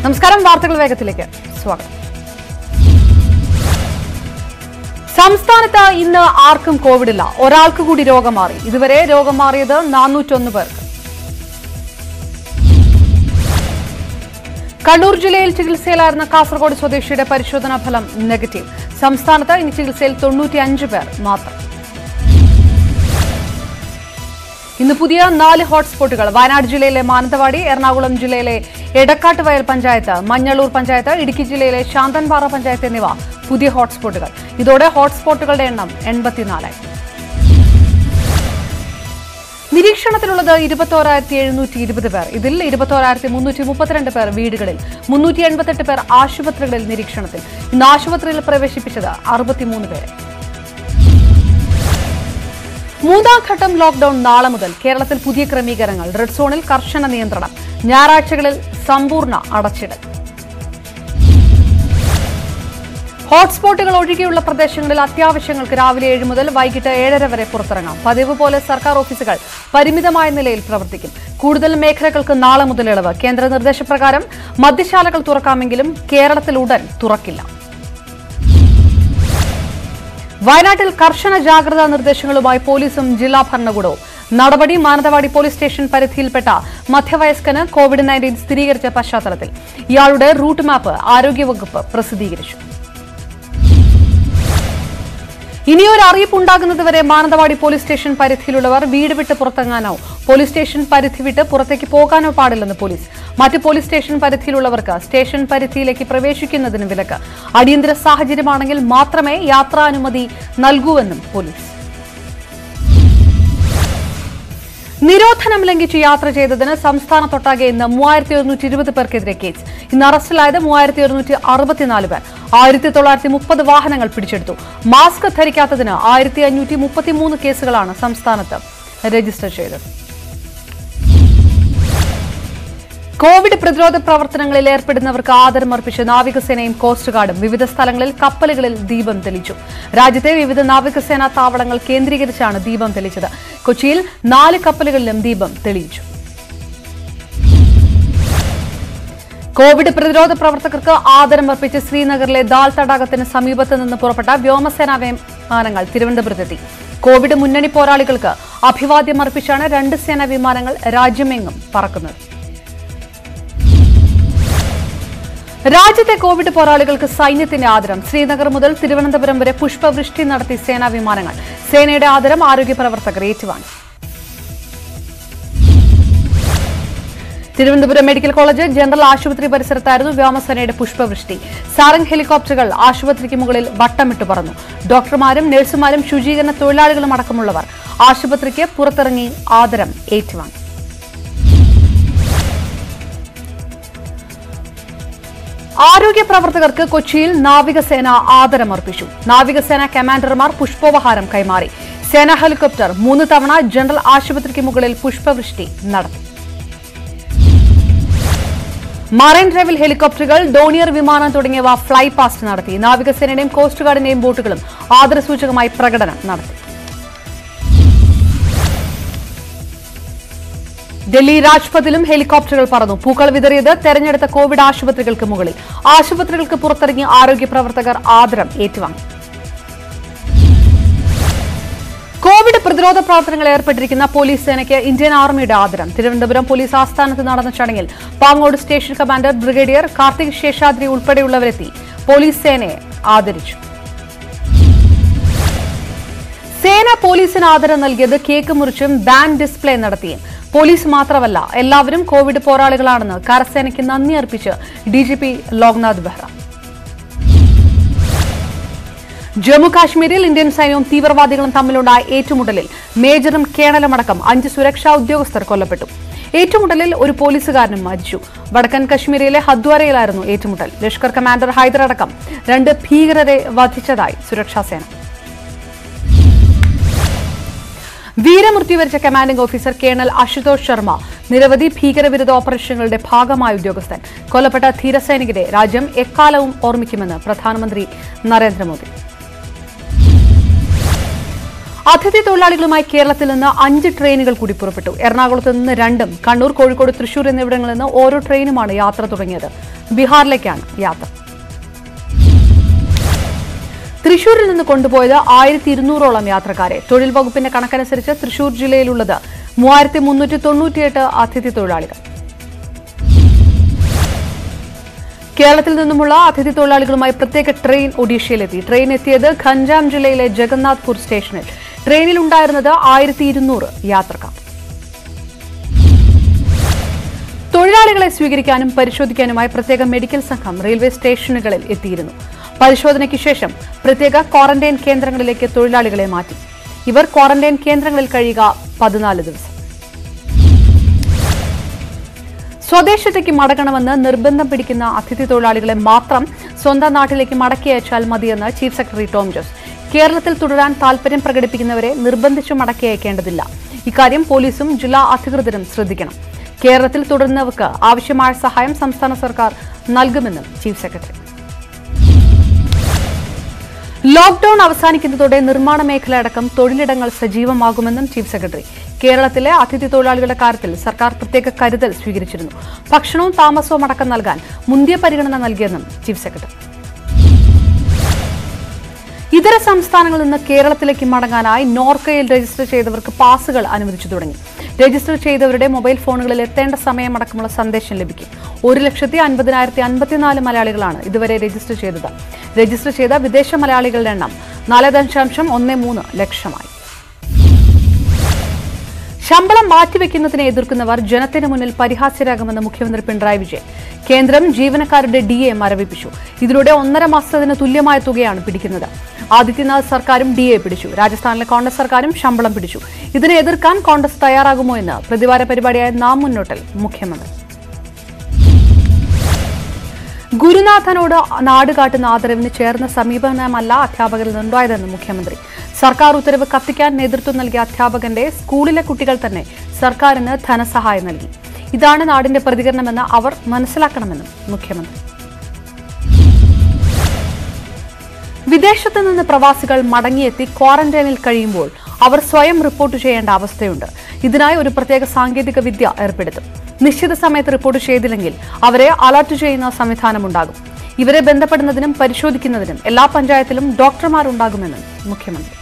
നമസ്കാരം വാർത്തകൾ വേഗത്തിലേക്ക് സ്വാഗതം സംസ്ഥാനത്ത് ഇന്ന് ആർക്കും കോവിഡില്ല ഒരാൾക്ക് കൂടി രോഗം മാറി ഇതുവരെ രോഗം മാറിയത് നാനൂറ്റൊന്ന് പേർക്ക് കണ്ണൂർ ജില്ലയിൽ ചികിത്സയിലായിരുന്ന കാസർഗോഡ് സ്വദേശിയുടെ പരിശോധനാ ഫലം നെഗറ്റീവ് സംസ്ഥാനത്ത് ഇനി ചികിത്സയിൽ തൊണ്ണൂറ്റിയഞ്ച് പേർ മാത്രം ഇന്ന് പുതിയ നാല് ഹോട്ട്സ്പോട്ടുകൾ വയനാട് ജില്ലയിലെ മാനന്തവാടി എറണാകുളം ജില്ലയിലെ എടക്കാട്ട് വയൽ പഞ്ചായത്ത് മഞ്ഞളൂർ പഞ്ചായത്ത് ഇടുക്കി ജില്ലയിലെ ശാന്തൻപാറ പഞ്ചായത്ത് എന്നിവ പുതിയ ഹോട്ട്സ്പോട്ടുകൾ ഇതോടെ ഹോട്ട്സ്പോട്ടുകളുടെ എണ്ണം എൺപത്തിനാലായി നിരീക്ഷണത്തിലുള്ളത് ഇരുപത്തോരായിരത്തി എഴുന്നൂറ്റി ഇരുപത് പേർ ഇതിൽ ഇരുപത്തോരായിരത്തി മുന്നൂറ്റി മുപ്പത്തിരണ്ട് പേർ വീടുകളിൽ മുന്നൂറ്റി എൺപത്തെട്ട് പേർ ആശുപത്രികളിൽ നിരീക്ഷണത്തിൽ ഇന്ന് ആശുപത്രിയിൽ പ്രവേശിപ്പിച്ചത് അറുപത്തിമൂന്ന് പേരെ മൂന്നാം ഘട്ടം ലോക്ഡൌൺ നാളെ മുതൽ കേരളത്തിൽ പുതിയ ക്രമീകരണങ്ങൾ റെഡ് സോണിൽ കർശന നിയന്ത്രണം ഞായറാഴ്ചകളിൽ സമ്പൂർണ്ണ അടച്ചിടൽ ഹോട്ട്സ്പോട്ടുകൾ ഒഴികെയുള്ള പ്രദേശങ്ങളിൽ അത്യാവശ്യങ്ങൾക്ക് രാവിലെ ഏഴ് മുതൽ വൈകിട്ട് ഏഴര വരെ പുറത്തിറങ്ങാം പതിവ് പോലെ സർക്കാർ ഓഫീസുകൾ പരിമിതമായ നിലയിൽ പ്രവർത്തിക്കും കൂടുതൽ മേഖലകൾക്ക് നാളെ മുതൽ ഇളവ് കേന്ദ്ര നിർദ്ദേശപ്രകാരം മദ്യശാലകൾ തുറക്കാമെങ്കിലും കേരളത്തിൽ ഉടൻ തുറക്കില്ല വയനാട്ടിൽ കർശന ജാഗ്രതാ നിർദ്ദേശങ്ങളുമായി പോലീസും ജില്ലാ ഭരണകൂടവും നടപടി മാനന്തവാടി പോലീസ് സ്റ്റേഷൻ പരിധിയിൽപ്പെട്ട മധ്യവയസ്കന് കോവിഡ് നയൻറ്റീൻ സ്ഥിരീകരിച്ച പശ്ചാത്തലത്തിൽ ഇയാളുടെ റൂട്ട് മാപ്പ് ആരോഗ്യവകുപ്പ് പ്രസിദ്ധീകരിച്ചു ഇനിയൊരു അറിയിപ്പ് ഉണ്ടാകുന്നതുവരെ മാനന്തവാടി പോലീസ് സ്റ്റേഷൻ പരിധിയിലുള്ളവർ വീട് വിട്ട് പുറത്തിറങ്ങാനോ പോലീസ് സ്റ്റേഷൻ പരിധി വിട്ട് പുറത്തേക്ക് പോകാനോ പാടില്ലെന്ന് പോലീസ് മറ്റ് പോലീസ് സ്റ്റേഷൻ പരിധിയിലുള്ളവർക്ക് സ്റ്റേഷൻ പരിധിയിലേക്ക് പ്രവേശിക്കുന്നതിന് വിലക്ക് അടിയന്തര സാഹചര്യമാണെങ്കിൽ മാത്രമേ യാത്രാനുമതി നൽകൂവെന്നും പോലീസ് നിരോധനം ലംഘിച്ച് യാത്ര ചെയ്തതിന് സംസ്ഥാനത്തൊട്ടാകെ ഇന്ന് മൂവായിരത്തി ഒരുന്നൂറ്റി ഇരുപത് പേർക്കെതിരെ കേസ് ഇന്ന് അറസ്റ്റിലായത് മൂവായിരത്തി ഒരുന്നൂറ്റി അറുപത്തിനാല് പേർ ആയിരത്തി തൊള്ളായിരത്തി മുപ്പത് വാഹനങ്ങൾ പിടിച്ചെടുത്തു മാസ്ക് ധരിക്കാത്തതിന് ആയിരത്തി അഞ്ഞൂറ്റി മുപ്പത്തിമൂന്ന് കേസുകളാണ് സംസ്ഥാനത്ത് രജിസ്റ്റർ ചെയ്തത് കോവിഡ് പ്രതിരോധ പ്രവർത്തനങ്ങളിൽ ഏർപ്പെടുന്നവർക്ക് ആദരമർപ്പിച്ച് നാവികസേനയും കോസ്റ്റ് ഗാർഡും വിവിധ സ്ഥലങ്ങളിൽ കപ്പലുകളിൽ ദീപം തെളിച്ചു രാജ്യത്തെ വിവിധ നാവികസേനാ താവളങ്ങൾ കേന്ദ്രീകരിച്ചാണ് ദീപം തെളിച്ചത് കൊച്ചിയിൽ നാല് കപ്പലുകളിലും ദീപം തെളിയിച്ചു കോവിഡ് പ്രതിരോധ പ്രവർത്തകർക്ക് ആദരമർപ്പിച്ച് ശ്രീനഗറിലെ ദാൽ തടാകത്തിന് സമീപത്ത് നിന്ന് പുറപ്പെട്ട വ്യോമസേനാ വിമാനങ്ങൾ തിരുവനന്തപുരത്തെത്തി കോവിഡ് മുന്നണി പോരാളികൾക്ക് അഭിവാദ്യം അർപ്പിച്ചാണ് രണ്ട് സേനാ വിമാനങ്ങൾ രാജ്യമെങ്ങും പറക്കുന്നത് രാജ്യത്തെ കോവിഡ് പോരാളികൾക്ക് സൈന്യത്തിന്റെ ആദരം ശ്രീനഗർ മുതൽ തിരുവനന്തപുരം വരെ പുഷ്പവൃഷ്ടി നടത്തി സേനാ വിമാനങ്ങൾ സേനയുടെ ആദരം ആരോഗ്യ പ്രവർത്തകർ ഏറ്റുവാങ്ങി തിരുവനന്തപുരം മെഡിക്കൽ കോളേജ് ജനറൽ ആശുപത്രി പരിസരത്തായിരുന്നു വ്യോമസേനയുടെ പുഷ്പവൃഷ്ടി സാരംഗ് ഹെലികോപ്റ്ററുകൾ ആശുപത്രിക്ക് മുകളിൽ വട്ടമിട്ട് പറന്നു ഡോക്ടർമാരും നഴ്സുമാരും ശുചീകരണ തൊഴിലാളികളും അടക്കമുള്ളവർ ആശുപത്രിക്ക് പുറത്തിറങ്ങി ആദരം ഏറ്റുവാങ്ങി ആരോഗ്യ പ്രവർത്തകർക്ക് കൊച്ചിയിൽ നാവികസേന ആദരമർപ്പിച്ചു നാവികസേന കമാൻഡർമാർ പുഷ്പോപഹാരം കൈമാറി സേനാ ഹെലികോപ്റ്റർ മൂന്ന് തവണ ജനറൽ ആശുപത്രിക്ക് മുകളിൽ പുഷ്പവൃഷ്ടി നടത്തി മറൈൻ ഡ്രൈവിൽ ഹെലികോപ്റ്ററുകൾ ഡോണിയർ വിമാനം തുടങ്ങിയവ ഫ്ലൈ പാസ്റ്റ് നടത്തി നാവികസേനയുടെയും കോസ്റ്റ് ഗാർഡിന്റെയും ബോട്ടുകളും ആദരസൂചകമായി പ്രകടനം നടത്തി ഡൽഹി രാജ്പഥിലും ഹെലികോപ്റ്ററുകൾ പറന്നു പൂക്കൾ വിതറിയത് തെരഞ്ഞെടുത്ത കോവിഡ് ആശുപത്രികൾക്ക് മുകളിൽ ആശുപത്രികൾക്ക് പുറത്തിറങ്ങി ആരോഗ്യ പ്രവർത്തകർ ആദരം ഏറ്റുവാങ്ങി കോവിഡ് പ്രതിരോധ പ്രവർത്തനങ്ങളിൽ ഏർപ്പെട്ടിരിക്കുന്ന പോലീസ് സേനയ്ക്ക് ഇന്ത്യൻ ആർമിയുടെ ആദരം തിരുവനന്തപുരം പോലീസ് ആസ്ഥാനത്ത് നടന്ന ചടങ്ങിൽ Pangode station commander brigadier Karthik Seshadri ഉൾപ്പെടെയുള്ളവരെത്തി പോലീസ് സേനയെ ആദരിച്ചു സേന പോലീസിന് ആദരം നൽകിയത് കേക്ക് മുറിച്ചും ബാൻഡ് ഡിസ്പ്ലേ നടത്തിയും പോലീസ് മാത്രമല്ല എല്ലാവരും കോവിഡ് പോരാളികളാണെന്ന് കരസേനയ്ക്ക് നന്ദി അർപ്പിച്ച് ഡിജിപി ലോക്നാഥ് ബെഹ്റ ജമ്മു കാശ്മീരിൽ ഇന്ത്യൻ സൈന്യവും തീവ്രവാദികളും തമ്മിലുണ്ടായ ഏറ്റുമുട്ടലിൽ മേജറും കേണലുമടക്കം അഞ്ച് സുരക്ഷാ ഉദ്യോഗസ്ഥർ കൊല്ലപ്പെട്ടു ഏറ്റുമുട്ടലിൽ ഒരു പോലീസുകാരനും മരിച്ചു വടക്കൻ കശ്മീരിലെ ഹദ്വാരയിലായിരുന്നു ഏറ്റുമുട്ടൽ ലഷ്കർ കമാൻഡർ ഹൈദർ അടക്കം രണ്ട് ഭീകരരെ വധിച്ചതായി സുരക്ഷാസേന വീരമൃത്യു വരിച്ച commanding officer colonel Ashutosh Sharma നിരവധി ഭീകരവിരുദ്ധ ഓപ്പറേഷനുകളുടെ ഭാഗമായ ഉദ്യോഗസ്ഥൻ കൊല്ലപ്പെട്ട ധീരസൈനികരെ രാജ്യം എക്കാലവും ഓർമ്മിക്കുമെന്ന് പ്രധാനമന്ത്രി നരേന്ദ്രമോദി അതിഥി തൊഴിലാളികളുമായി കേരളത്തിൽ നിന്ന് അഞ്ച് ട്രെയിനുകൾ കൂടി പുറപ്പെട്ടു എറണാകുളത്ത് നിന്ന് രണ്ടും കണ്ണൂർ കോഴിക്കോട് തൃശൂർ എന്നിവിടങ്ങളിൽ നിന്ന് ഓരോ ട്രെയിനുമാണ് യാത്ര തുടങ്ങിയത് ബീഹാറിലേക്കാണ് യാത്ര തൃശൂരിൽ നിന്ന് കൊണ്ടുപോയത് ആയിരത്തി ഇരുന്നൂറോളം യാത്രക്കാരെ തൊഴിൽ വകുപ്പിന്റെ കണക്കനുസരിച്ച് തൃശൂർ ജില്ലയിലുള്ളത് മൂവായിരത്തി മുന്നൂറ്റി തൊണ്ണൂറ്റിയെട്ട് അതിഥി തൊഴിലാളികൾ കേരളത്തിൽ നിന്നുമുള്ള അതിഥി തൊഴിലാളികളുമായി പ്രത്യേക ട്രെയിൻ ഒഡീഷയിലെത്തി ട്രെയിൻ എത്തിയത് ഖഞ്ചാം ജില്ലയിലെ ജഗന്നാഥ്പൂർ സ്റ്റേഷനിൽ ട്രെയിനിൽ ഉണ്ടായിരുന്നത് ആയിരത്തി ഇരുന്നൂറ് യാത്രക്കാർ തൊഴിലാളികളെ സ്വീകരിക്കാനും പരിശോധിക്കാനുമായി പ്രത്യേക മെഡിക്കൽ സംഘം റെയിൽവേ സ്റ്റേഷനുകളിൽ എത്തിയിരുന്നു പരിശോധനയ്ക്ക് ശേഷം പ്രത്യേക ക്വാറന്റൈൻ കേന്ദ്രങ്ങളിലേക്ക് തൊഴിലാളികളെ മാറ്റി ഇവർ ക്വാറന്റൈൻ കേന്ദ്രങ്ങളിൽ കഴിയുക പതിനാല് ദിവസം സ്വദേശത്തേക്ക് മടങ്ങണമെന്ന് നിർബന്ധം പിടിക്കുന്ന അതിഥി തൊഴിലാളികളെ മാത്രം സ്വന്തം നാട്ടിലേക്ക് മടക്കി അയച്ചാൽ മതിയെന്ന് ചീഫ് സെക്രട്ടറി ടോം ജോസ് കേരളത്തിൽ തുടരാൻ താൽപര്യം പ്രകടിപ്പിക്കുന്നവരെ നിർബന്ധിച്ചു മടക്കി അയക്കേണ്ടതില്ല ഇക്കാര്യം പോലീസും ജില്ലാ അധികൃതരും ശ്രദ്ധിക്കണം കേരളത്തിൽ തുടരുന്നവർക്ക് ആവശ്യമായ സഹായം സംസ്ഥാന സർക്കാർ നൽകുമെന്നും ചീഫ് സെക്രട്ടറി ലോക്ഡൌൺ അവസാനിക്കുന്നതോടെ നിർമ്മാണ മേഖല അടക്കം തൊഴിലിടങ്ങൾ സജീവമാകുമെന്നും ചീഫ് സെക്രട്ടറി കേരളത്തിലെ അതിഥി തൊഴിലാളികളുടെ കാര്യത്തിൽ സർക്കാർ പ്രത്യേക കരുതൽ സ്വീകരിച്ചിരുന്നു ഭക്ഷണവും താമസവും അടക്കം നൽകാൻ മുന്തിയ പരിഗണന നൽകിയെന്നും ചീഫ് സെക്രട്ടറി ഇതര സംസ്ഥാനങ്ങളിൽ നിന്ന് കേരളത്തിലേക്ക് മടങ്ങാനായി നോർക്കയിൽ രജിസ്റ്റർ ചെയ്തവർക്ക് പാസുകൾ അനുവദിച്ചു തുടങ്ങി രജിസ്റ്റർ ചെയ്തവരുടെ മൊബൈൽ ഫോണുകളിൽ എത്തേണ്ട സമയമടക്കമുള്ള സന്ദേശം ലഭിക്കും ഒരു ലക്ഷത്തി അൻപതിനായിരത്തി അൻപത്തിനാല് മലയാളികളാണ് ഇതുവരെ രജിസ്റ്റർ ചെയ്തത് രജിസ്റ്റർ ചെയ്ത വിദേശ മലയാളികളുടെ എണ്ണം നാല് ദശാംശം ഒന്ന് മൂന്ന് ലക്ഷമായി ശമ്പളം മാറ്റിവെക്കുന്നതിനെ എതിർക്കുന്നവർ ജനത്തിന് മുന്നിൽ പരിഹാസ്യരാകുമെന്ന് മുഖ്യമന്ത്രി പിണറായി വിജയൻ കേന്ദ്രം ജീവനക്കാരുടെ ഡി എ മരവിപ്പിച്ചു ഇതിലൂടെ ഒന്നര മാസത്തിന് തുല്യമായ തുകയാണ് പിടിക്കുന്നത് ആദിത്യനാഥ് സർക്കാരും ഡി എ പിടിച്ചു രാജസ്ഥാനിലെ കോൺഗ്രസ് സർക്കാരും ശമ്പളം പിടിച്ചു ഇതിനെ എതിർക്കാൻ കോൺഗ്രസ് തയ്യാറാകുമോ എന്ന് പ്രതിവാര പരിപാടിയായ നാം മുന്നോട്ടൽ മുഖ്യമന്ത്രി ഗുരുനാഥനോട് നാട് കാട്ടുന്ന ആദരവിന് ചേർന്ന സമീപനമല്ല അധ്യാപകരിൽ നിന്നുണ്ടായതെന്ന് മുഖ്യമന്ത്രി സർക്കാർ ഉത്തരവ് കത്തിക്കാൻ നേതൃത്വം നൽകിയ അധ്യാപകന്റെ സ്കൂളിലെ കുട്ടികൾ തന്നെ സർക്കാരിന് ധനസഹായം നൽകി ഇതാണ് നാടിന്റെ പ്രതികരണമെന്ന് അവർ മനസ്സിലാക്കണമെന്നും മുഖ്യമന്ത്രി വിദേശത്ത് നിന്ന് പ്രവാസികൾ മടങ്ങിയെത്തി ക്വാറന്റൈനിൽ കഴിയുമ്പോൾ അവർ സ്വയം റിപ്പോർട്ട് ചെയ്യേണ്ട അവസ്ഥയുണ്ട് ഇതിനായി ഒരു പ്രത്യേക സാങ്കേതിക വിദ്യ ഏർപ്പെടുത്തും നിശ്ചിത സമയത്ത് റിപ്പോർട്ട് ചെയ്തില്ലെങ്കിൽ അവരെ അലർട്ട് ചെയ്യുന്ന സംവിധാനമുണ്ടാകും ഇവരെ ബന്ധപ്പെടുന്നതിനും പരിശോധിക്കുന്നതിനും എല്ലാ പഞ്ചായത്തിലും ഡോക്ടർമാരുണ്ടാകുമെന്നും മുഖ്യമന്ത്രി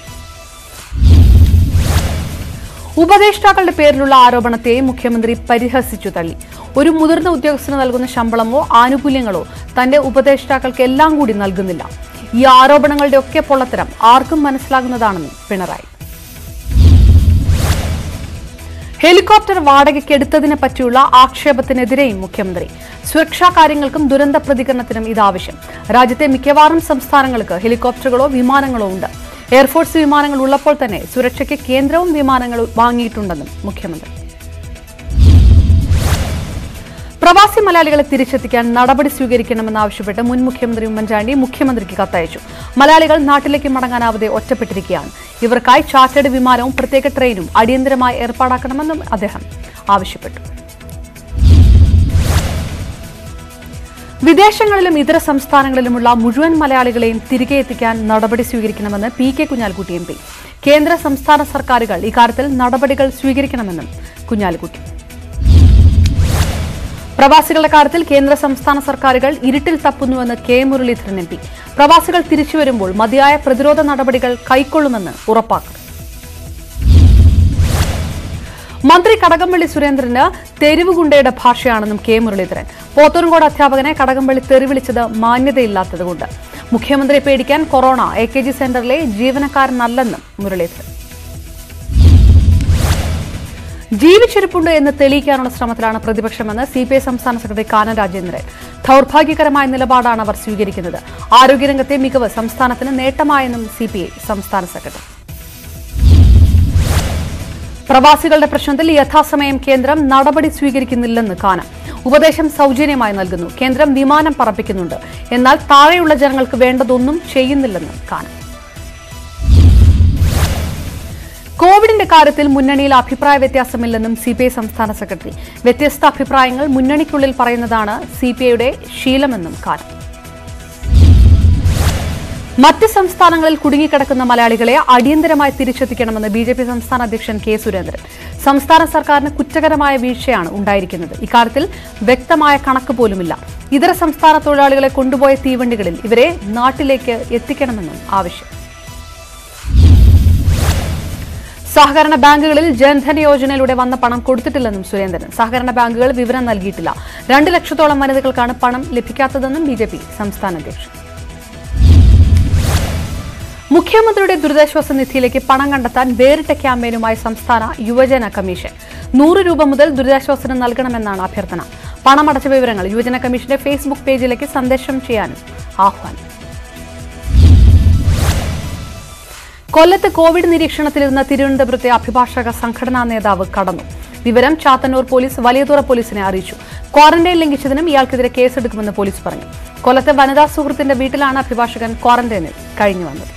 ഉപദേഷ്ടാക്കളുടെ പേരിലുള്ള ആരോപണത്തെ മുഖ്യമന്ത്രി പരിഹസിച്ചു തള്ളി ഒരു മുതിർന്ന ഉദ്യോഗസ്ഥന് നൽകുന്ന ശമ്പളമോ ആനുകൂല്യങ്ങളോ തന്റെ ഉപദേഷ്ടാക്കൾക്ക് എല്ലാം കൂടി നൽകുന്നില്ല ഈ ആരോപണങ്ങളുടെ ഒക്കെ പൊള്ളത്തരം ആർക്കും മനസ്സിലാകുന്നതാണെന്നും പിണറായി ഹെലികോപ്റ്റർ വാടകയ്ക്ക് എടുത്തതിനെ പറ്റിയുള്ള ആക്ഷേപത്തിനെതിരെയും മുഖ്യമന്ത്രി സുരക്ഷാ കാര്യങ്ങൾക്കും ദുരന്ത പ്രതികരണത്തിനും ഇതാവശ്യം രാജ്യത്തെ മിക്കവാറും സംസ്ഥാനങ്ങൾക്ക് ഹെലികോപ്റ്ററുകളോ വിമാനങ്ങളോ ഉണ്ട് എയർഫോഴ്സ് വിമാനങ്ങൾ ഉള്ളപ്പോൾ തന്നെ സുരക്ഷയ്ക്ക് കേന്ദ്രവും വിമാനങ്ങൾ വാങ്ങിയിട്ടുണ്ടെന്നും മുഖ്യമന്ത്രി പ്രവാസി മലയാളികളെ തിരിച്ചെത്തിക്കാൻ നടപടി സ്വീകരിക്കണമെന്നാവശ്യപ്പെട്ട് മുൻ മുഖ്യമന്ത്രി ഉമ്മൻചാണ്ടി മുഖ്യമന്ത്രിക്ക് കത്തയച്ചു മലയാളികൾ നാട്ടിലേക്ക് മടങ്ങാനാവാതെ ഒറ്റപ്പെട്ടിരിക്കുകയാണ് ഇവർക്കായി ചാർട്ടേഡ് വിമാനവും പ്രത്യേക ട്രെയിനും അടിയന്തരമായി ഏർപ്പാടാക്കണമെന്നും അദ്ദേഹം ആവശ്യപ്പെട്ടു വിദേശങ്ങളിലും ഇതര സംസ്ഥാനങ്ങളിലുമുള്ള മുഴുവൻ മലയാളികളെയും തിരികെ എത്തിക്കാൻ നടപടി സ്വീകരിക്കണമെന്ന് P K Kunhalikutty M P കേന്ദ്ര സംസ്ഥാന സർക്കാരുകൾ ഇക്കാര്യത്തിൽ നടപടികൾ സ്വീകരിക്കണമെന്നും കുഞ്ഞാലിക്കുട്ടി പ്രവാസികളുടെ കാര്യത്തിൽ കേന്ദ്ര സംസ്ഥാന സർക്കാരുകൾ ഇരുട്ടിൽ തപ്പുന്നുവെന്ന് കെ മുരളീധരൻ എം പി പ്രവാസികൾ തിരിച്ചു വരുമ്പോൾ മതിയായ പ്രതിരോധ നടപടികൾ കൈക്കൊള്ളുമെന്ന് ഉറപ്പാക്കണം മന്ത്രി കടകംപള്ളി സുരേന്ദ്രന് തെരുവുകുണ്ടയുടെ ഭാഷയാണെന്നും കെ മുരളീധരൻ പോത്തൂർകോട് അധ്യാപകനെ കടകംപള്ളി തെറിവിളിച്ചത് മാന്യതയില്ലാത്തതുകൊണ്ട് മുഖ്യമന്ത്രിയെ പേടിക്കാൻ കൊറോണ എ കെ ജി സെന്ററിലെ ജീവനക്കാരനല്ലെന്നും മുരളീധരൻ ജീവിച്ചിരിപ്പുണ്ട് എന്ന് തെളിയിക്കാനുള്ള ശ്രമത്തിലാണ് പ്രതിപക്ഷമെന്ന് സി പി ഐ സംസ്ഥാന സെക്രട്ടറി കാനൻ രാജേന്ദ്രൻ ദൗർഭാഗ്യകരമായ നിലപാടാണ് അവർ സ്വീകരിക്കുന്നത് ആരോഗ്യരംഗത്തെ മികവ് സംസ്ഥാനത്തിന് നേട്ടമായെന്നും സി പി ഐ സംസ്ഥാന സെക്രട്ടറി പ്രവാസികളുടെ പ്രശ്നത്തിൽ യഥാസമയം കേന്ദ്രം നടപടി സ്വീകരിക്കുന്നില്ലെന്ന് കാനം ഉപദേശം സൗജന്യമായി നൽകുന്നു കേന്ദ്രം വിമാനം പറപ്പിക്കുന്നുണ്ട് എന്നാൽ താഴെയുള്ള ജനങ്ങൾക്ക് വേണ്ടതൊന്നും ചെയ്യുന്നില്ലെന്ന് കാനം കോവിഡിന്റെ കാര്യത്തിൽ മുന്നണിയിൽ അഭിപ്രായ വ്യത്യാസമില്ലെന്നും സി പി ഐ സംസ്ഥാന സെക്രട്ടറി വ്യത്യസ്ത അഭിപ്രായങ്ങൾ മുന്നണിക്കുള്ളിൽ പറയുന്നതാണ് സി പി ഐയുടെ ശീലമെന്നും കാനം മറ്റ് സംസ്ഥാനങ്ങളിൽ കുടുങ്ങിക്കിടക്കുന്ന മലയാളികളെ അടിയന്തരമായി തിരിച്ചെത്തിക്കണമെന്ന് ബി ജെ പി സംസ്ഥാന അധ്യക്ഷൻ കെ സുരേന്ദ്രൻ സംസ്ഥാന സർക്കാരിന് കുറ്റകരമായ വീഴ്ചയാണ് ഉണ്ടായിരിക്കുന്നത് ഇക്കാര്യത്തിൽ വ്യക്തമായ കണക്ക് പോലുമില്ല ഇതര സംസ്ഥാന തൊഴിലാളികളെ കൊണ്ടുപോയ തീവണ്ടികളിൽ ഇവരെ നാട്ടിലേക്ക് എത്തിക്കണമെന്നും ആവശ്യം സഹകരണ ബാങ്കുകളിൽ ജൻധൻ യോജനയിലൂടെ വന്ന പണം കൊടുത്തിട്ടില്ലെന്നും സുരേന്ദ്രൻ സഹകരണ ബാങ്കുകൾ വിവരം നൽകിയിട്ടില്ല രണ്ട് ലക്ഷത്തോളം വനിതകൾക്കാണ് പണം ലഭിക്കാത്തതെന്നും ബി ജെ പി സംസ്ഥാന അധ്യക്ഷൻ മുഖ്യമന്ത്രിയുടെ ദുരിതാശ്വാസ നിധിയിലേക്ക് പണം കണ്ടെത്താൻ വേറിട്ട ക്യാമ്പയിനുമായി സംസ്ഥാന യുവജന കമ്മീഷൻ നൂറ് രൂപ മുതൽ ദുരിതാശ്വാസത്തിന് നൽകണമെന്നാണ് അഭ്യർത്ഥന പണമടച്ച വിവരങ്ങൾ യുവജന കമ്മീഷന്റെ ഫേസ്ബുക്ക് പേജിലേക്ക് സന്ദേശം ചെയ്യാനും ആഹ്വാനം കൊല്ലത്ത് കോവിഡ് നിരീക്ഷണത്തിലിരുന്ന തിരുവനന്തപുരത്തെ അഭിഭാഷക സംഘടനാ നേതാവ് കടന്നു വിവരം ചാത്തന്നൂർ പോലീസ് വലിയതുറ പോലീസിനെ അറിയിച്ചു ക്വാറന്റൈൻ ലംഘിച്ചതിനും ഇയാൾക്കെതിരെ കേസെടുക്കുമെന്ന് പോലീസ് പറഞ്ഞു കൊല്ലത്തെ വനിതാ സുഹൃത്തിന്റെ വീട്ടിലാണ് അഭിഭാഷകൻ ക്വാറന്റൈനിൽ കഴിഞ്ഞു വന്നത്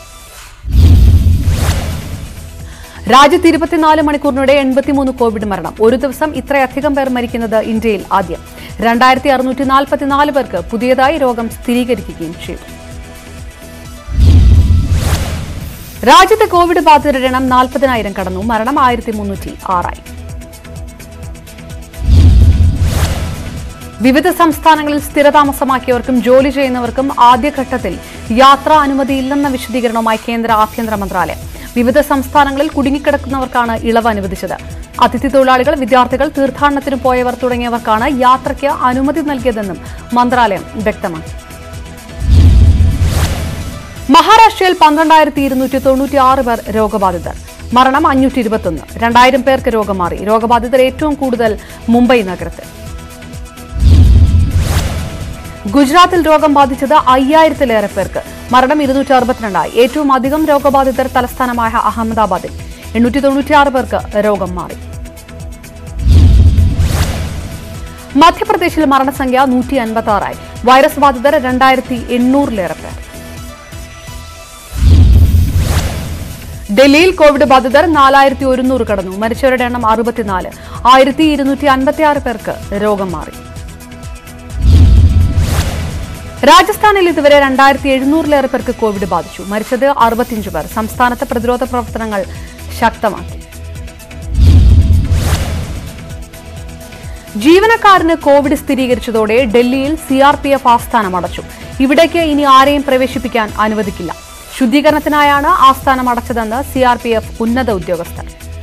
രാജ്യത്ത് ഇരുപത്തിനാല് മണിക്കൂറിനിടെ എൺപത്തിമൂന്ന് കോവിഡ് മരണം ഒരു ദിവസം ഇത്രയധികം പേർ മരിക്കുന്നത് ഇന്ത്യയിൽ ആദ്യം രണ്ടായിരത്തി അറുന്നൂറ്റി നാൽപ്പത്തിനാല് പേർക്ക് പുതിയതായി രോഗം സ്ഥിരീകരിക്കുകയും ചെയ്തു രാജ്യത്തെ കോവിഡ് ബാധിതരുടെ എണ്ണം നാൽപ്പതിനായിരം കടന്നു മരണം ആയിരത്തി മുന്നൂറ്റി ആറായി വിവിധ സംസ്ഥാനങ്ങളിൽ സ്ഥിരതാമസമാക്കിയവർക്കും ജോലി ചെയ്യുന്നവർക്കും ആദ്യഘട്ടത്തിൽ യാത്രാ അനുമതിയില്ലെന്ന വിശദീകരണവുമായി കേന്ദ്ര ആഭ്യന്തര മന്ത്രാലയം വിവിധ സംസ്ഥാനങ്ങളിൽ കുടുങ്ങിക്കിടക്കുന്നവർക്കാണ് ഇളവ് അനുവദിച്ചത് അതിഥി തൊഴിലാളികൾ വിദ്യാർത്ഥികൾ തീർത്ഥാടനത്തിന് പോയവർ തുടങ്ങിയവർക്കാണ് യാത്രയ്ക്ക് അനുമതി നൽകിയതെന്നും മന്ത്രാലയം വ്യക്തമാക്കി മഹാരാഷ്ട്രയിൽ പന്ത്രണ്ടായിരത്തി ഇരുന്നൂറ്റി തൊണ്ണൂറ്റി ആറ് പേർ രോഗബാധിതർ മരണം അഞ്ഞൂറ്റി ഇരുപത്തൊന്ന് രണ്ടായിരം പേർക്ക് രോഗം മാറി രോഗബാധിതർ ഏറ്റവും കൂടുതൽ മുംബൈ നഗരത്തിൽ ഗുജറാത്തിൽ രോഗം ബാധിച്ചത് അയ്യായിരത്തിലേറെ പേർക്ക് മരണം ഇരുന്നൂറ്റി അറുപത്തിരണ്ടായി ഏറ്റവും അധികം രോഗബാധിതർ തലസ്ഥാനമായ അഹമ്മദാബാദിൽ എണ്ണൂറ്റി തൊണ്ണൂറ്റിയാറ് പേർക്ക് രോഗം മാറി മധ്യപ്രദേശിൽ മരണസംഖ്യ നൂറ്റി അൻപത്തി ആറായി വൈറസ് ബാധിതർ രണ്ടായിരത്തി എണ്ണൂറിലേറെ പേർ ഡൽഹിയിൽ കോവിഡ് ബാധിതർ നാലായിരത്തി ഒരുന്നൂറ് കടന്നു മരിച്ചവരുടെ എണ്ണം അറുപത്തിനാല് ആയിരത്തി ഇരുന്നൂറ്റി അൻപത്തിയാറ് പേർക്ക് രോഗം മാറി രാജസ്ഥാനിൽ ഇതുവരെ രണ്ടായിരത്തി എഴുന്നൂറിലേറെ പേർക്ക് കോവിഡ് ബാധിച്ചു മരിച്ചത് അറുപത്തിയഞ്ച് പേർ സംസ്ഥാനത്ത് പ്രതിരോധ പ്രവർത്തനങ്ങൾ ശക്തമാക്കി ജീവനക്കാരന് കോവിഡ് സ്ഥിരീകരിച്ചതോടെ ഡൽഹിയിൽ സി ആർ പി എഫ് ആസ്ഥാനം അടച്ചു ഇവിടേക്ക് ഇനി ആരെയും പ്രവേശിപ്പിക്കാൻ അനുവദിക്കില്ല ശുദ്ധീകരണത്തിനായാണ് ആസ്ഥാനം അടച്ചതെന്ന് സി ആർ പി എഫ് ഉന്നത ഉദ്യോഗസ്ഥർ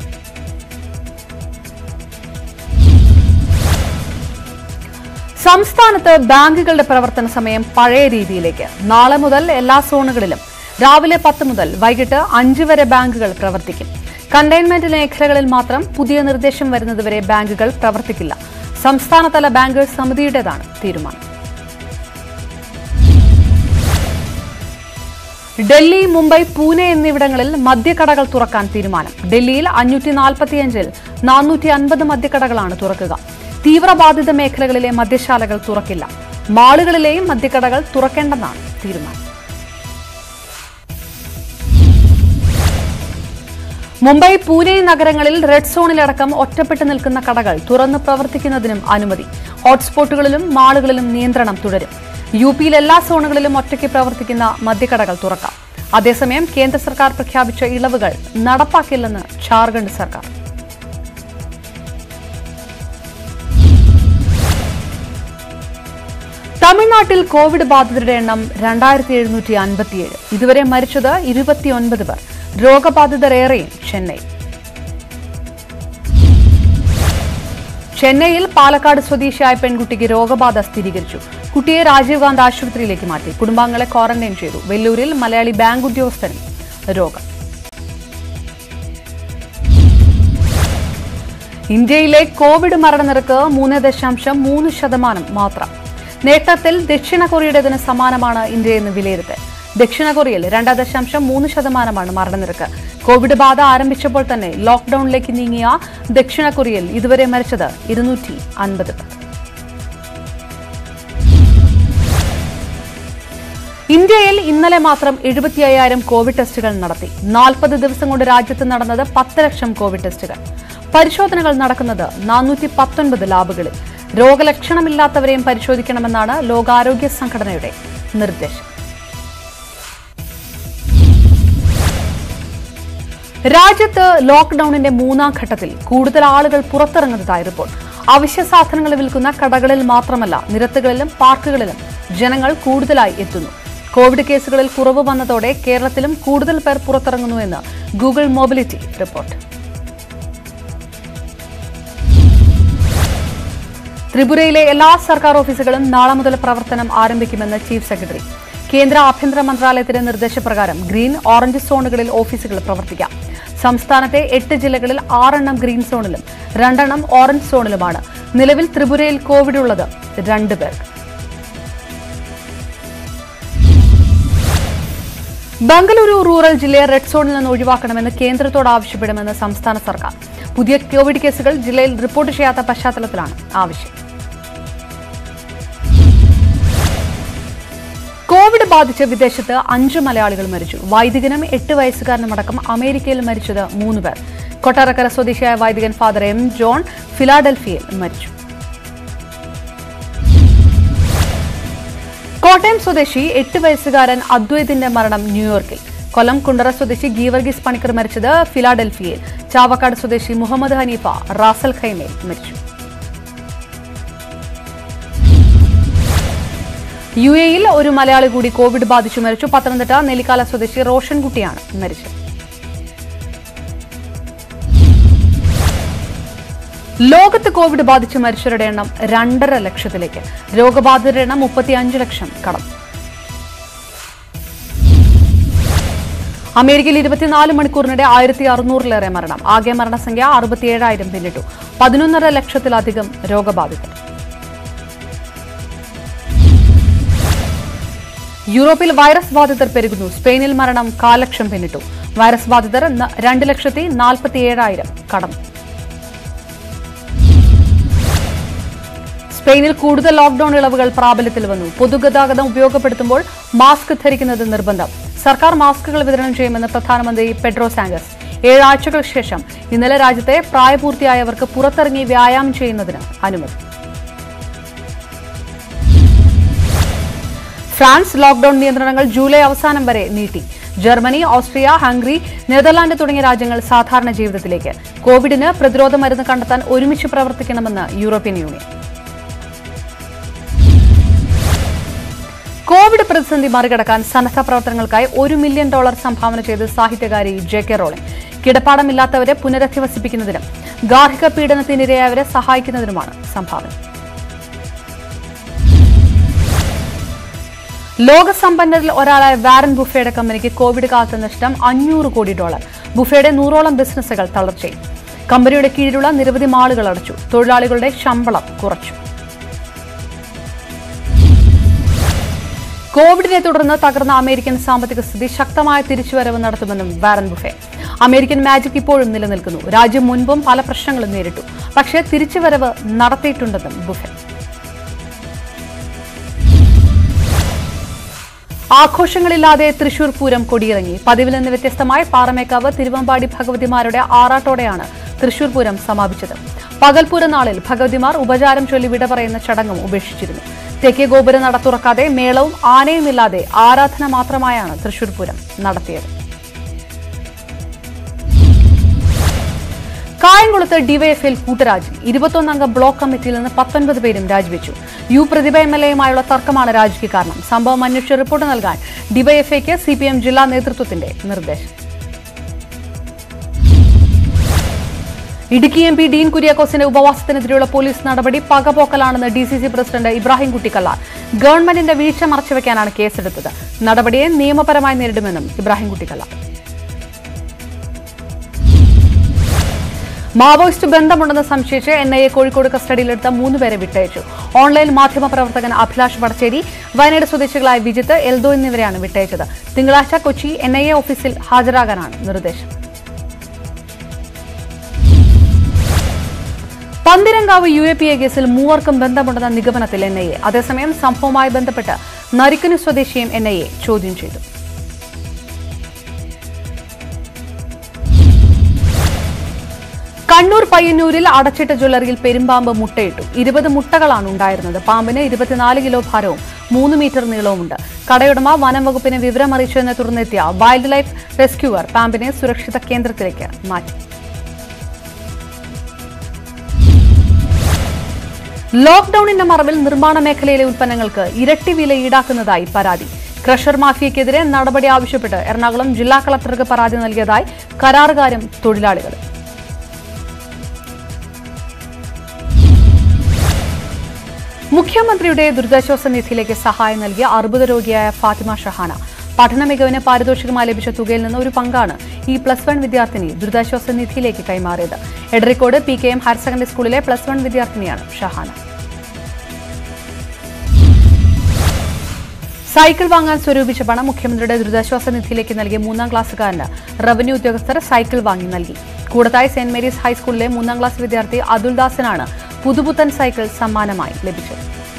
സംസ്ഥാനത്ത് ബാങ്കുകളുടെ പ്രവർത്തന സമയം പഴയ രീതിയിലേക്ക് നാളെ മുതൽ എല്ലാ സോണുകളിലും രാവിലെ പത്ത് മുതൽ വൈകിട്ട് അഞ്ച് വരെ ബാങ്കുകൾ പ്രവർത്തിക്കും കണ്ടെയ്ൻമെന്റ് മേഖലകളിൽ മാത്രം പുതിയ നിർദ്ദേശം വരുന്നതുവരെ ബാങ്കുകൾ പ്രവർത്തിക്കില്ല സംസ്ഥാനതല ബാങ്കേഴ്സ് സമിതിയുടേതാണ് തീരുമാനം ഡൽഹി മുംബൈ പൂനെ എന്നിവിടങ്ങളിൽ മദ്യക്കടകൾ തുറക്കാൻ തീരുമാനം ഡൽഹിയിൽ അഞ്ഞൂറ്റി നാൽപ്പത്തിയഞ്ചിൽ നാനൂറ്റി അൻപത് മദ്യക്കടകളാണ് തുറക്കുക തീവ്രബാധിത മേഖലകളിലെ മദ്യശാലകൾ തുറക്കില്ല മാളുകളിലെയും മദ്യക്കടകൾ തുറക്കേണ്ടെന്നാണ് തീരുമാനം മുംബൈ പൂനെ നഗരങ്ങളിൽ റെഡ് സോണിലടക്കം ഒറ്റപ്പെട്ടു നിൽക്കുന്ന കടകൾ തുറന്ന് പ്രവർത്തിക്കുന്നതിനും അനുമതി ഹോട്ട്സ്പോട്ടുകളിലും മാളുകളിലും നിയന്ത്രണം തുടരും യു പിയിൽ എല്ലാ സോണുകളിലും ഒറ്റയ്ക്ക് പ്രവർത്തിക്കുന്ന മദ്യക്കടകൾ തുറക്കാം അതേസമയം കേന്ദ്ര സർക്കാർ പ്രഖ്യാപിച്ച ഇളവുകൾ നടപ്പാക്കില്ലെന്ന് ജാർഖണ്ഡ് സർക്കാർ തമിഴ്നാട്ടിൽ കോവിഡ് ബാധിതരുടെ എണ്ണം രണ്ടായിരത്തി എഴുന്നൂറ്റി അൻപത്തിയേഴ് ഇതുവരെ മരിച്ചത് ഇരുപത്തിയൊൻപത് പേർ രോഗബാധിതർ ഏറെയും ചെന്നൈ ചെന്നൈയിൽ പാലക്കാട് സ്വദേശിയായ പെൺകുട്ടിക്ക് രോഗബാധ സ്ഥിരീകരിച്ചു കുട്ടിയെ രാജീവ് ഗാന്ധി ആശുപത്രിയിലേക്ക് മാറ്റി കുടുംബാംഗങ്ങളെ ക്വാറന്റൈൻ ചെയ്തു വെല്ലൂരിൽ മലയാളി ബാങ്ക് ഉദ്യോഗസ്ഥനും രോഗം ഇന്ത്യയിലെ കോവിഡ് മരണനിരക്ക് മൂന്ന് ദശാംശം മൂന്ന് ശതമാനം മാത്രം നേട്ടത്തിൽ ദക്ഷിണ കൊറിയയുടേതിന് സമാനമാണ് ഇന്ത്യയെന്ന് വിലയിരുത്തൽ ദക്ഷിണ കൊറിയയിൽ രണ്ട് ദശാംശം മൂന്ന് ശതമാനമാണ് മരണനിരക്ക് കോവിഡ് ബാധ ആരംഭിച്ചപ്പോൾ തന്നെ ലോക്ഡൌണിലേക്ക് നീങ്ങിയ ദക്ഷിണ കൊറിയയിൽ ഇതുവരെ മരിച്ചത് ഇരുന്നൂറ്റി അൻപത് പേർ ഇന്ത്യയിൽ ഇന്നലെ മാത്രം എഴുപത്തി അയ്യായിരം കോവിഡ് ടെസ്റ്റുകൾ നടത്തി നാൽപ്പത് ദിവസം കൊണ്ട് രാജ്യത്ത് നടന്നത് പത്ത് ലക്ഷം കോവിഡ് ടെസ്റ്റുകൾ പരിശോധനകൾ നടക്കുന്നത് നാനൂറ്റി പത്തൊൻപത് ലാബുകളിൽ രോഗലക്ഷണമില്ലാത്തവരെയും പരിശോധിക്കണമെന്നാണ് ലോകാരോഗ്യ സംഘടനയുടെ നിർദ്ദേശം രാജ്യത്ത് ലോക്ക്ഡൌണിന്റെ മൂന്നാം ഘട്ടത്തിൽ കൂടുതൽ ആളുകൾ പുറത്തിറങ്ങുന്നതായി റിപ്പോർട്ട് അവശ്യ സാധനങ്ങൾ വിൽക്കുന്ന കടകളിൽ മാത്രമല്ല നിരത്തുകളിലും പാർക്കുകളിലും ജനങ്ങൾ കൂടുതലായി എത്തുന്നു കോവിഡ് കേസുകളിൽ കുറവ് വന്നതോടെ കേരളത്തിലും കൂടുതൽ പേർ പുറത്തിറങ്ങുന്നുവെന്ന് ഗൂഗിൾ മൊബിലിറ്റി റിപ്പോർട്ട് ത്രിപുരയിലെ എല്ലാ സർക്കാർ ഓഫീസുകളും നാളെ മുതൽ പ്രവർത്തനം ആരംഭിക്കുമെന്ന് ചീഫ് സെക്രട്ടറി കേന്ദ്ര ആഭ്യന്തര മന്ത്രാലയത്തിന്റെ നിർദ്ദേശപ്രകാരം ഗ്രീൻ ഓറഞ്ച് സോണുകളിൽ ഓഫീസുകൾ പ്രവർത്തിക്കാം സംസ്ഥാനത്തെ എട്ട് ജില്ലകളിൽ ആറെണ്ണം ഗ്രീൻ സോണിലും രണ്ടെണ്ണം ഓറഞ്ച് സോണിലുമാണ് നിലവിൽ ത്രിപുരയിൽ കോവിഡ് ഉള്ളത് രണ്ട് പേർ ബംഗളൂരു റൂറൽ ജില്ലയെ റെഡ് സോണിൽ നിന്ന് ഒഴിവാക്കണമെന്ന് കേന്ദ്രത്തോട് ആവശ്യപ്പെടുമെന്ന് സംസ്ഥാന സർക്കാർ പുതിയ കോവിഡ് കേസുകൾ ജില്ലയിൽ റിപ്പോർട്ട് ചെയ്യാത്ത പശ്ചാത്തലത്തിലാണ് ആവശ്യം കോവിഡ് ബാധിച്ച് വിദേശത്ത് അഞ്ച് മലയാളികൾ മരിച്ചു വൈദികനും എട്ട് വയസ്സുകാരനും അടക്കം അമേരിക്കയിൽ മരിച്ചത് മൂന്ന് പേർ കൊട്ടാരക്കര സ്വദേശിയായ വൈദികൻ ഫാദർ എം ജോൺ ഫിലാഡൽഫിയയിൽ മരിച്ചു കോട്ടയം സ്വദേശി എട്ട് വയസ്സുകാരൻ അദ്വൈതിന്റെ മരണം ന്യൂയോർക്കിൽ കൊല്ലം കുണ്ടറ സ്വദേശി ഗീവർഗീസ് പണിക്കർ മരിച്ചത് ഫിലാഡൽഫിയയിൽ ചാവക്കാട് സ്വദേശി മുഹമ്മദ് ഹനീഫ റാസൽ ഖൈമയിൽ മരിച്ചു യു എയിൽ ഒരു മലയാളി കൂടി കോവിഡ് ബാധിച്ചു മരിച്ചു പത്തനംതിട്ട നെല്ലിക്കാല സ്വദേശി റോഷൻകുട്ടിയാണ് മരിച്ചത് ലോകത്ത് കോവിഡ് ബാധിച്ച് മരിച്ചവരുടെ എണ്ണം രണ്ടര ലക്ഷത്തിലേക്ക് രോഗബാധിതരുടെ എണ്ണം മുപ്പത്തിയഞ്ച് ലക്ഷം കടന്നു അമേരിക്കയിൽ ഇരുപത്തിനാല് മണിക്കൂറിനിടെ ആയിരത്തി അറുന്നൂറിലേറെ മരണം ആകെ മരണസംഖ്യ അറുപത്തിയേഴായിരം പിന്നിട്ടു പതിനൊന്നര ലക്ഷത്തിലധികം രോഗബാധിതർ യൂറോപ്പിൽ വൈറസ് ബാധിതർ പെരുകുന്നു സ്പെയിനിൽ മരണം കാലക്ഷം പിന്നിട്ടു വൈറസ് ബാധിതർ ന- രണ്ട് ലക്ഷത്തി നാൽപ്പത്തിയേഴായിരം കടന്നു സ്പെയിനിൽ കൂടുതൽ ലോക്ഡൌൺ ഇളവുകൾ പ്രാബല്യത്തിൽ വന്നു പൊതുഗതാഗതം ഉപയോഗപ്പെടുത്തുമ്പോൾ മാസ്ക് ധരിക്കുന്നത് നിർബന്ധം സർക്കാർ മാസ്കുകൾ വിതരണം ചെയ്യുമെന്ന് പ്രധാനമന്ത്രി പെഡ്രോ സാങ്കസ് ഏഴാഴ്ചകൾക്ക് ശേഷം ഇന്നലെ രാജ്യത്തെ പ്രായപൂർത്തിയായവർക്ക് പുറത്തിറങ്ങി വ്യായാമം ചെയ്യുന്നതിന് അനുമതി ഫ്രാൻസ് ലോക്ഡൌൺ നിയന്ത്രണങ്ങൾ ജൂലൈ അവസാനം വരെ നീട്ടി ജർമ്മനി ഓസ്ട്രിയ ഹംഗറി നെതർലാൻഡ് തുടങ്ങിയ രാജ്യങ്ങൾ സാധാരണ ജീവിതത്തിലേക്ക് കോവിഡിന് പ്രതിരോധ മരുന്ന് കണ്ടെത്താൻ ഒരുമിച്ച് പ്രവർത്തിക്കണമെന്ന് യൂറോപ്യൻ യൂണിയൻ കോവിഡ് പ്രതിസന്ധി മറികടക്കാൻ സന്നദ്ധ പ്രവർത്തനങ്ങൾക്കായി ഒരു മില്യൺ ഡോളർ സംഭാവന ചെയ്ത് സാഹിത്യകാരി ജെ കെ റോളിംഗ് കിടപ്പാടമില്ലാത്തവരെ പുനരധിവസിപ്പിക്കുന്നതിനും ഗാർഹിക പീഡനത്തിനിരയായവരെ സഹായിക്കുന്നതിനുമാണ് സംഭാവന ലോകസമ്പന്നരിൽ ഒരാളായ വാരൻ ബുഫയുടെ കമ്പനിക്ക് കോവിഡ് കാലത്ത് നഷ്ടം അഞ്ഞൂറ് കോടി ഡോളർ ബുഫയുടെ നൂറോളം ബിസിനസ്സുകൾ തളർച്ചയും കമ്പനിയുടെ കീഴിലുള്ള നിരവധി മാളുകൾ അടച്ചു തൊഴിലാളികളുടെ ശമ്പളം കുറച്ചു കോവിഡിനെ തുടർന്ന് തകർന്ന അമേരിക്കൻ സാമ്പത്തിക സ്ഥിതി ശക്തമായ തിരിച്ചുവരവ് നടത്തുമെന്നും വാരൻ ബുഫെ അമേരിക്കൻ മാജിക് ഇപ്പോഴും നിലനിൽക്കുന്നു രാജ്യം മുൻപും പല പ്രശ്നങ്ങളും നേരിട്ടു പക്ഷേ തിരിച്ചുവരവ് നടത്തിയിട്ടുണ്ടെന്നും ബുഫെ ആഘോഷങ്ങളില്ലാതെ തൃശൂർ പൂരം കൊടിയിറങ്ങി പതിവിൽ നിന്ന് വ്യത്യസ്തമായി പാറമേക്കാവ് തിരുവമ്പാടി ഭഗവതിമാരുടെ ആറാട്ടോടെയാണ് തൃശൂർ പൂരം സമാപിച്ചത് പകൽപൂര നാളിൽ ഭഗവതിമാർ ഉപചാരം ചൊല്ലി വിട പറയുന്ന ചടങ്ങും ഉപേക്ഷിച്ചിരുന്നു തെക്കേ ഗോപുര നട തുറക്കാതെ മേളവും ആനയുമില്ലാതെ ആരാധന മാത്രമായാണ് തൃശൂർ പൂരം നടത്തിയത് കായംകുളത്ത് ഡിവൈഎഫ്ഐയിൽ കൂട്ടരാജി ഇരുപത്തൊന്നംഗ ബ്ലോക്ക് കമ്മിറ്റിയിൽ നിന്ന് പത്തൊൻപത് പേരും രാജിവെച്ചു യു പ്രതിഭ എം എൽ എയുമായുള്ള തർക്കമാണ് രാജിക്ക് കാരണം സംഭവം അന്വേഷിച്ച് റിപ്പോർട്ട് നൽകാൻ ഡിവൈഎഫ്ഐക്ക് സി പി എം ജില്ലാ നേതൃത്വത്തിന്റെ നിർദ്ദേശം ഇടുക്കി എം പി ഡീൻ കുര്യാക്കോസിന്റെ ഉപവാസത്തിനെതിരെയുള്ള പോലീസ് നടപടി പകപോക്കലാണെന്ന് D C C president Ibrahim Kuttikkallar ഗവൺമെന്റിന്റെ വീഴ്ച മറച്ചുവെക്കാനാണ് കേസെടുത്തത് നടപടിയെ നിയമപരമായി നേരിടുമെന്നും ഇബ്രാഹിം കുട്ടിക്കല്ലാർ മാവോയിസ്റ്റ് ബന്ധമുണ്ടെന്ന് സംശയിച്ച് എൻ ഐ എ കോഴിക്കോട് കസ്റ്റഡിയിലെടുത്ത മൂന്നുപേരെ വിട്ടയച്ചു ഓൺലൈൻ മാധ്യമ പ്രവർത്തകൻ അഭിലാഷ് വടച്ചേരി വയനാട് സ്വദേശികളായ വിജിത്ത് എൽദോ എന്നിവരെയാണ് വിട്ടയച്ചത് തിങ്കളാഴ്ച കൊച്ചി എൻ ഐ എ ഓഫീസിൽ ഹാജരാകാനാണ് നിർദ്ദേശം Pantheerankavu U A P A കേസിൽ മൂവർക്കും ബന്ധമുണ്ടെന്ന നിഗമനത്തിൽ എൻ ഐ എ അതേസമയം സംഭവവുമായി ബന്ധപ്പെട്ട് നരിക്കുനി സ്വദേശിയും എൻ ഐ എ ചോദ്യം ചെയ്തു കണ്ണൂർ പയ്യന്നൂരിൽ അടച്ചിട്ട ജ്വല്ലറിയിൽ പെരുമ്പാമ്പ് മുട്ടയിട്ടു ഇരുപത് മുട്ടകളാണ് ഉണ്ടായിരുന്നത് പാമ്പിന് ഇരുപത്തിനാല് കിലോ ഭാരവും മൂന്ന് മീറ്റർ നീളവുമുണ്ട് കടയുടമ വനം വകുപ്പിനെ വിവരമറിയിച്ചതിനെ തുടർന്നെത്തിയ വൈൽഡ് ലൈഫ് റെസ്ക്യൂവർ പാമ്പിനെ സുരക്ഷിത കേന്ദ്രത്തിലേക്ക് മാറ്റി ലോക്ഡൌണിന്റെ മറവിൽ നിർമ്മാണ മേഖലയിലെ ഉൽപ്പന്നങ്ങൾക്ക് ഇരട്ടി വില ഈടാക്കുന്നതായി പരാതി ക്രഷർ മാഫിയക്കെതിരെ നടപടി ആവശ്യപ്പെട്ട് എറണാകുളം ജില്ലാ കളക്ടർക്ക് പരാതി നൽകിയതായി കരാറുകാരും തൊഴിലാളികളും മുഖ്യമന്ത്രിയുടെ ദുരിതാശ്വാസ നിധിയിലേക്ക് സഹായം നൽകിയ അർബുദ രോഗിയായ ഫാത്തിമ ഷഹാന പഠന മികവിന് പാരിതോഷികമായി ലഭിച്ച തുകയിൽ നിന്ന് ഒരു പങ്കാണ് ഈ പ്ലസ് വൺ വിദ്യാർത്ഥിനി ദുരിതാശ്വാസ നിധിയിലേക്ക് കൈമാറിയത് Edarikode P K M higher secondary സ്കൂളിലെ പ്ലസ് വൺ വിദ്യാർത്ഥിനിയാണ് ഷഹാന സൈക്കിൾ വാങ്ങാൻ സ്വരൂപിച്ച പണം മുഖ്യമന്ത്രിയുടെ ദുരിതാശ്വാസ നിധിയിലേക്ക് നൽകിയ മൂന്നാം ക്ലാസ്സുകാരന് റവന്യൂ ഉദ്യോഗസ്ഥർ സൈക്കിൾ വാങ്ങി നൽകി കൂടത്തായി സെന്റ് മേരീസ് ഹൈസ്കൂളിലെ മൂന്നാം ക്ലാസ് വിദ്യാർത്ഥി അതുൽദാസിനാണ് പുതുപുത്തൻ സൈക്കിൾ സമ്മാനമായി ലഭിച്ചത്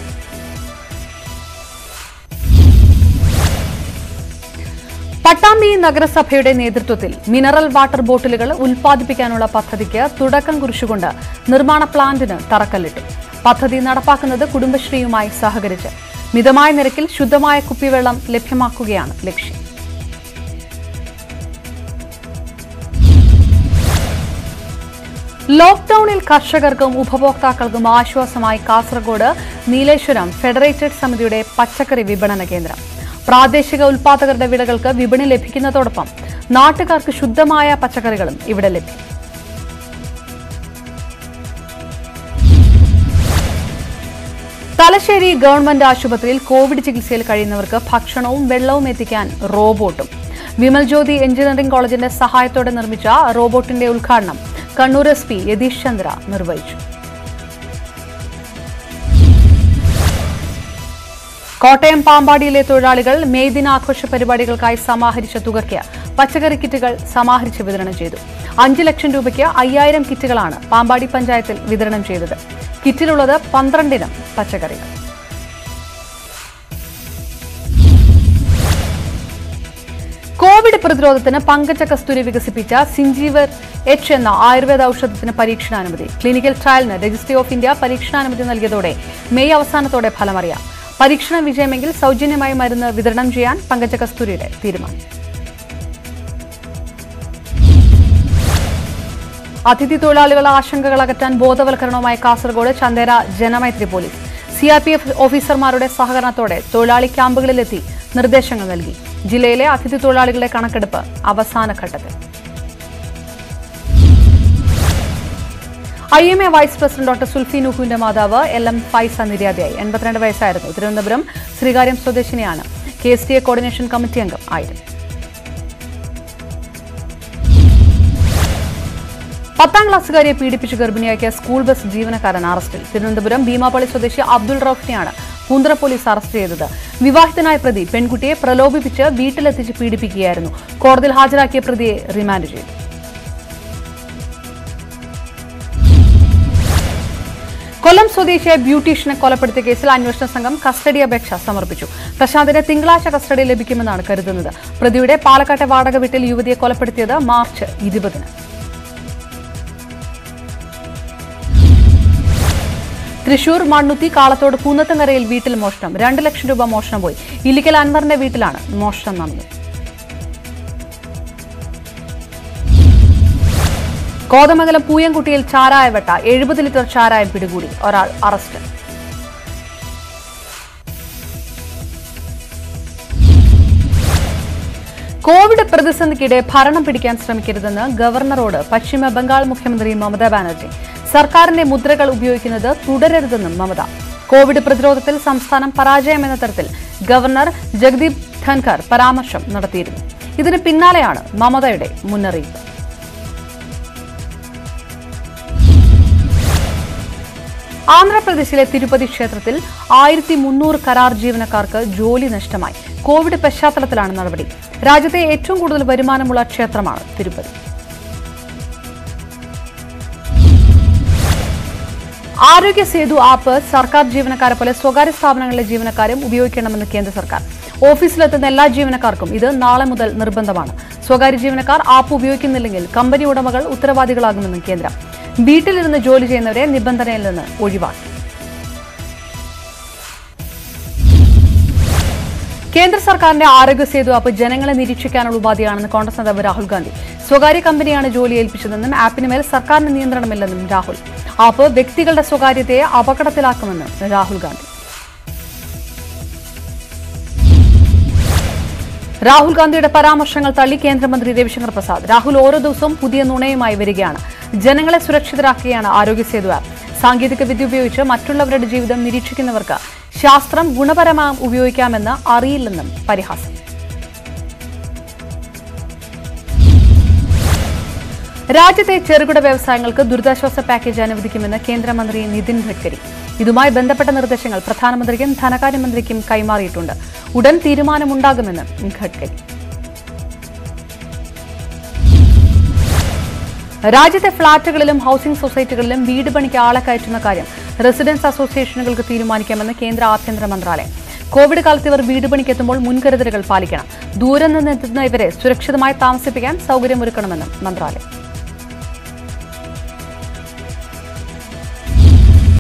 പട്ടാമ്പി നഗരസഭയുടെ നേതൃത്വത്തിൽ മിനറൽ വാട്ടർ ബോട്ടിലുകൾ ഉൽപ്പാദിപ്പിക്കാനുള്ള പദ്ധതിക്ക് തുടക്കം കുറിച്ചുകൊണ്ട് നിർമ്മാണ പ്ലാന്റിന് തറക്കല്ലിട്ടു പദ്ധതി നടപ്പാക്കുന്നത് കുടുംബശ്രീയുമായി സഹകരിച്ച് മിതമായ നിരക്കിൽ ശുദ്ധമായ കുപ്പിവെള്ളം ലഭ്യമാക്കുകയാണ് ലക്ഷ്യം ലോക്ഡൌണിൽ കർഷകർക്കും ഉപഭോക്താക്കൾക്കും ആശ്വാസമായി കാസർഗോഡ് നീലേശ്വരം ഫെഡറേറ്റഡ് സമിതിയുടെ പച്ചക്കറി വിപണന കേന്ദ്രം പ്രാദേശിക ഉൽപാദകരുടെ വിളകൾക്ക് വിപണി ലഭിക്കുന്നതോടൊപ്പം നാട്ടുകാർക്ക് ശുദ്ധമായ പച്ചക്കറികളും ഇവിടെ ലഭ്യം തലശ്ശേരി ഗവൺമെന്റ് ആശുപത്രിയിൽ കോവിഡ് ചികിത്സയിൽ കഴിയുന്നവർക്ക് ഭക്ഷണവും വെള്ളവും എത്തിക്കാൻ റോബോട്ടും വിമൽ ജ്യോതി എഞ്ചിനീയറിംഗ് കോളേജിന്റെ സഹായത്തോടെ നിർമ്മിച്ച റോബോട്ടിന്റെ ഉദ്ഘാടനം കണ്ണൂർ എസ് പി യതീഷ് ചന്ദ്ര നിർവഹിച്ചു കോട്ടയം പാമ്പാടിയിലെ തൊഴിലാളികൾ മെയ് ദിനാഘോഷ പരിപാടികൾക്കായി സമാഹരിച്ച തുകയ്ക്ക് പച്ചക്കറി കിറ്റുകൾ സമാഹരിച്ച് വിതരണം ചെയ്തു അഞ്ച് ലക്ഷം രൂപയ്ക്ക് അയ്യായിരം കിറ്റുകളാണ് പാമ്പാടി പഞ്ചായത്തിൽ വിതരണം ചെയ്തത് കിറ്റിലുള്ളത് പന്ത്രണ്ടിനം പച്ചക്കറികൾ കോവിഡ് പ്രതിരോധത്തിന് പങ്കജ കസ്തൂരി വികസിപ്പിച്ച സിഞ്ചീവർ എച്ച് എന്ന ആയുർവേദ ഔഷധത്തിന് പരീക്ഷണാനുമതി ക്ലിനിക്കൽ ട്രയലിന് രജിസ്ട്രി ഓഫ് ഇന്ത്യ പരീക്ഷണാനുമതി നൽകിയതോടെ മെയ് അവസാനത്തോടെ ഫലമറിയാം പരീക്ഷണം വിജയമെങ്കിൽ സൗജന്യമായി മരുന്ന് വിതരണം ചെയ്യാൻ പങ്കജ കസ്തൂരിയുടെ തീരുമാനം അതിഥി തൊഴിലാളികളുടെ ആശങ്കകൾ അകറ്റാൻ ബോധവൽക്കരണവുമായി Kasaragod Chandera Janamaithri police C R P F ഓഫീസർമാരുടെ സഹകരണത്തോടെ തൊഴിലാളി ക്യാമ്പുകളിലെത്തി നിർദ്ദേശങ്ങൾ നൽകി ജില്ലയിലെ അതിഥി തൊഴിലാളികളുടെ കണക്കെടുപ്പ് അവസാന ഘട്ടത്തിൽ I M A vice president doctor Sulfi നുഹുവിന്റെ മാതാവ് എൽ എം ഫൈസ നിര്യാതയായി എൺപത്തിരണ്ട് വയസ്സായിരുന്നു തിരുവനന്തപുരം ശ്രീകാര്യം സ്വദേശിനിയാണ് K S T A coordination committee അംഗം ആയിരുന്നു പത്താം ക്ലാസ്സുകാരിയെ പീഡിപ്പിച്ച് ഗർഭിണിയാക്കിയ സ്കൂൾ ബസ് ജീവനക്കാരൻ അറസ്റ്റിൽ തിരുവനന്തപുരം ഭീമാപള്ളി സ്വദേശി അബ്ദുൾ റൌഫിനെയാണ് പൂന്തറ പോലീസ് അറസ്റ്റ് ചെയ്തത് വിവാഹിതനായ പ്രതി പെൺകുട്ടിയെ പ്രലോഭിപ്പിച്ച് വീട്ടിലെത്തിച്ച് പീഡിപ്പിക്കുകയായിരുന്നു കോടതിയിൽ ഹാജരാക്കിയ പ്രതിയെ റിമാൻഡ് ചെയ്തു കൊല്ലം സ്വദേശിയായ ബ്യൂട്ടീഷ്യനെ കൊലപ്പെടുത്തിയ കേസിൽ അന്വേഷണ സംഘം കസ്റ്റഡി അപേക്ഷ സമർപ്പിച്ചു പ്രശാന്തിനെ തിങ്കളാഴ്ച കസ്റ്റഡി ലഭിക്കുമെന്നാണ് കരുതുന്നത് പ്രതിയുടെ പാലക്കാട്ടെ വാടക വീട്ടിൽ യുവതിയെ കൊലപ്പെടുത്തിയത് മാർച്ച് ഇരുപതിന് തൃശൂർ മണ്ണുത്തി കാളത്തോട് കൂന്നത്തങ്കരയിൽ വീട്ടിൽ മോഷണം രണ്ട് ലക്ഷം രൂപ മോഷണം പോയി ഇല്ലിക്കൽ അൻവറിന്റെ വീട്ടിലാണ് മോഷണം നടന്നത് കോതമംഗലം പൂയംകുട്ടിയിൽ ചാരായ വെട്ട എഴുപത് ലിറ്റർ ചാരായം പിടികൂടി ഒരാൾ അറസ്റ്റ് കോവിഡ് പ്രതിസന്ധിക്കിടെ ഭരണം പിടിക്കാൻ ശ്രമിക്കരുതെന്ന് ഗവർണറോട് പശ്ചിമ ബംഗാൾ മുഖ്യമന്ത്രി മമതാ ബാനർജി സർക്കാരിന്റെ മുദ്രകൾ ഉപയോഗിക്കുന്നത് തുടരരുതെന്നും മമത കോവിഡ് പ്രതിരോധത്തിൽ സംസ്ഥാനം പരാജയമെന്ന തരത്തിൽ ഗവർണർ ജഗദീപ് ധൻഖർ പരാമർശം നടത്തിയിരുന്നു ഇതിന് പിന്നാലെയാണ് മമതയുടെ മുന്നറിയിപ്പ് ആന്ധ്രാപ്രദേശിലെ തിരുപ്പതി ക്ഷേത്രത്തിൽ ആയിരത്തി മുന്നൂറ് കരാർ ജീവനക്കാർക്ക് ജോലി നഷ്ടമായി കോവിഡ് പശ്ചാത്തലത്തിലാണ് നടപടി രാജ്യത്തെ ഏറ്റവും കൂടുതൽ വരുമാനമുള്ള ക്ഷേത്രമാണ് തിരുപ്പതി ആരോഗ്യ സേതു ആപ്പ് സർക്കാർ ജീവനക്കാരെ പോലെ സ്വകാര്യ സ്ഥാപനങ്ങളിലെ ജീവനക്കാരും ഉപയോഗിക്കണമെന്ന് കേന്ദ്ര സർക്കാർ ഓഫീസിലെത്തുന്ന എല്ലാ ജീവനക്കാർക്കും ഇത് നാളെ മുതൽ നിർബന്ധമാണ് സ്വകാര്യ ജീവനക്കാർ ആപ്പ് ഉപയോഗിക്കുന്നില്ലെങ്കിൽ കമ്പനി ഉടമകൾ ഉത്തരവാദികളാകുമെന്നും കേന്ദ്രം വീട്ടിലിരുന്ന് ജോലി ചെയ്യുന്നവരെ നിബന്ധനയിൽ നിന്ന് ഒഴിവാക്കി കേന്ദ്ര സർക്കാരിന്റെ ആരോഗ്യ സേതു ആപ്പ് ജനങ്ങളെ നിരീക്ഷിക്കാനുള്ള ഉപാധിയാണെന്ന് കോൺഗ്രസ് നേതാവ് രാഹുൽ ഗാന്ധി സ്വകാര്യ കമ്പനിയാണ് ജോലി ഏൽപ്പിച്ചതെന്നും ആപ്പിന് മേൽ സർക്കാരിന് നിയന്ത്രണമില്ലെന്നും രാഹുൽ ആപ്പ് വ്യക്തികളുടെ സ്വകാര്യതയെ അപകടത്തിലാക്കുമെന്നും രാഹുൽ ഗാന്ധി രാഹുൽ ഗാന്ധിയുടെ പരാമർശങ്ങൾ തള്ളി കേന്ദ്രമന്ത്രി രവിശങ്കർ പ്രസാദ് രാഹുൽ ഓരോ ദിവസവും പുതിയ നുണയുമായി വരികയാണ് ജനങ്ങളെ സുരക്ഷിതരാക്കുകയാണ് ആരോഗ്യ സേതു ആപ്പ് സാങ്കേതിക വിദ്യ ഉപയോഗിച്ച് മറ്റുള്ളവരുടെ ജീവിതം നിരീക്ഷിക്കുന്നവർക്ക് ശാസ്ത്രം ഗുണപരമായി ഉപയോഗിക്കാമെന്ന് അറിയില്ലെന്നും പരിഹാസം രാജ്യത്തെ ചെറുകിട വ്യവസായങ്ങൾക്ക് ദുരിതാശ്വാസ പാക്കേജ് അനുവദിക്കുമെന്ന് കേന്ദ്രമന്ത്രി നിതിൻ ഗഡ്കരി ഇതുമായി ബന്ധപ്പെട്ട നിർദ്ദേശങ്ങൾ പ്രധാനമന്ത്രിക്കും ധനകാര്യമന്ത്രിക്കും കൈമാറിയിട്ടുണ്ട് ഉടൻ തീരുമാനമുണ്ടാകുമെന്ന് ഗഡ്കരി രാജ്യത്തെ ഫ്ളാറ്റുകളിലും ഹൌസിംഗ് സൊസൈറ്റികളിലും വീട് പണിക്ക് ആളെ കയറ്റുന്ന കാര്യം റെസിഡൻസ് അസോസിയേഷനുകൾക്ക് തീരുമാനിക്കാമെന്ന് കേന്ദ്ര ആഭ്യന്തര മന്ത്രാലയം കോവിഡ് കാലത്ത് ഇവർ വീട് പണിക്കെത്തുമ്പോൾ മുൻകരുതലുകൾ പാലിക്കണം ദൂരെ നിന്നെത്തുന്ന ഇവരെ സുരക്ഷിതമായി താമസിപ്പിക്കാൻ സൗകര്യമൊരുക്കണമെന്നും മന്ത്രാലയം